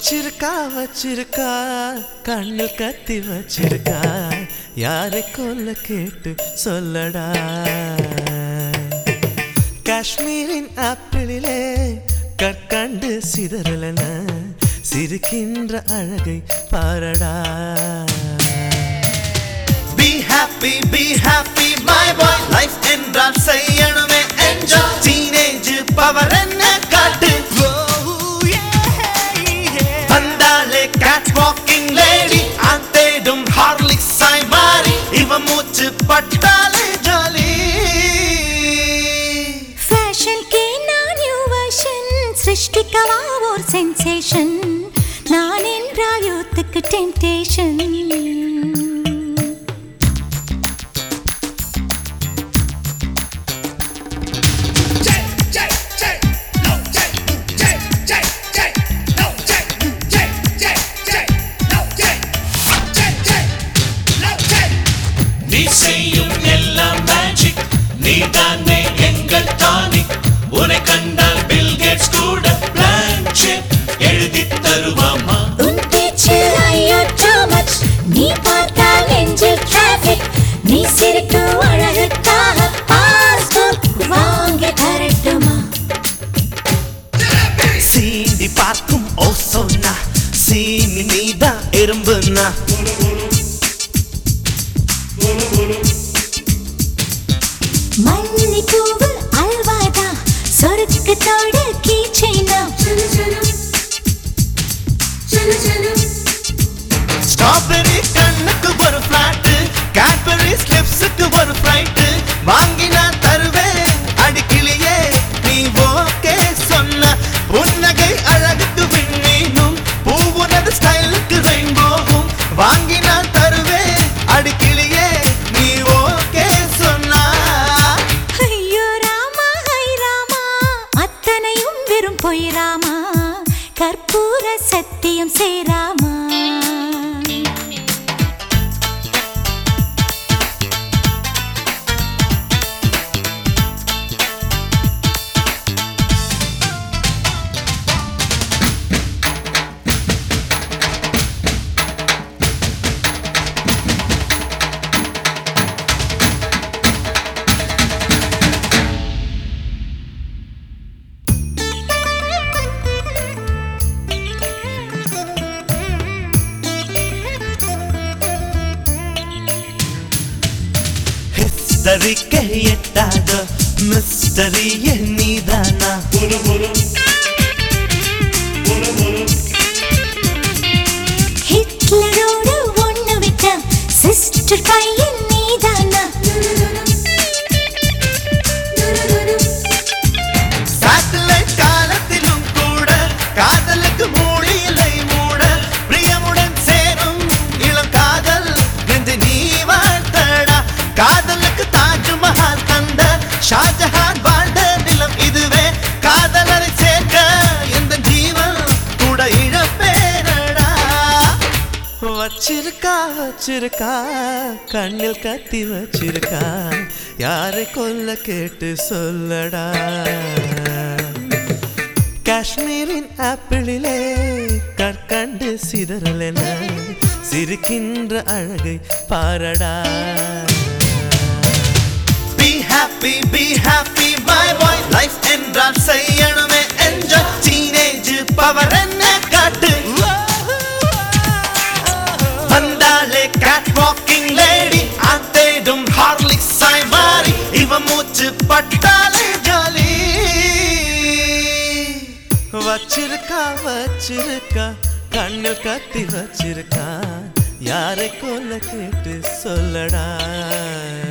வச்சிருக்கா வச்சிருக்கா கண்ணில் கத்தி வச்சிருக்கா யாரை கொல்ல கேட்டு சொல்லடா காஷ்மீரின் ஆப்பிளிலே கற்கண்டு சிதறலன சிரிக்கின்ற அழகை பாரடா Be happy, be happy, my boy. Life என்றால் செய்யணுமே enjoy. Teenage power என்ன காட்டு வந்தாலே cat walking lady ஆண் தேடும் ஹார்லிக்ஸ் ஆய் மாறி இவ மூச்சு பட்டாலே ஜாலி ஃபேஷன் கே நான் நியூ வெர்ஷன் சிருஷ்டிக்கவா ஒரு சென்சேஷன் நான் என்றால் யூத்துக்கு டெம்டேஷன் நீ செய்யும் எல்லாம் மேஜிக் நீ தானே எங்கள் டானிக் உன்னை கண்டால் பில் கேட்ஸ் கூட பிளான் செக் எழுதி தருவாமா உன் பேச்சில் ஐயோ too much நீ பார்த்தால் நெஞ்சில் traffic நீ சிரிக்கும் அழகுக்காக பாஸ்போர்ட் வாங்கி தரட்டுமா சீண்டி பார்க்கும் ஓ சொன்னா சீனி நீதான் எறும்புனா மல்லிப்பூவு அல்வாதா சொருக்கத்தோட கீச்சைனா ஸ்ட்ராபெரி கண்ணுக்கு ஒரு பிளாட் கேட்பரி ஸ்லிப்ஸுக்கு ஒரு ஃபிளைட் வாங்கி நான் தருவேன் அடிக்கிளியே நீ ஓகே சொன்ன புன்னகை அழகுக்கு விண்மீனும் பூவுனது ஸ்டைலுக்கு ரெயின்போவும் வாங்கி நான் தருவேன் அடிக்கிளியே நீ ஓகே சொன்னா ஐயோ ராமா ஹை ராமா அத்தனையும் வெறும் பொய் ராமா கற்பூர சத்தியம் சேராமா ஹிஸ்டரிக்கு எட்டாத மிஸ்டரி நீதானா ஹிட்லரோடு ஒண்ணு விட்ட சிஸ்டர் பையன் நீதானா சாட்டிலைட் காலத்திலும் கூட காதலுக்கு மூடி இல்லை மூட பிரியமுடன் சேரும் இளம் காதல் என்று நீ வாழ்த்தடா காதலுக்கு தாஜ்மஹால் தந்த ஷாஜஹான் வாழ்ந்த நிலம் இதுவே காதலரை சேர்க்க எந்த ஜீவன் கூட இழப்பேனடா வச்சிருக்கா வச்சிருக்கா கண்ணில் கத்தி வச்சிருக்கா யாரை கொல்ல கேட்டு சொல்லடா காஷ்மீரின் ஆப்பிளிலே கற்கண்டு சிதறலென சிரிக்கின்ற அழகை பாரடா Be happy, be happy, my boy. Life என்றால் செய்யணுமே enjoy. Teenage power என்ன காட்டு வந்தாலே cat walking lady ஆண் தேடும் ஹார்லிக்ஸ் ஆய் மாறி இவ மூச்சு பட்டாலே ஜாலி வச்சிருக்கா வச்சிருக்கா கண்ணில் கத்தி வச்சிருக்கா யாரை கொல்ல கேட்டு சொல்லடா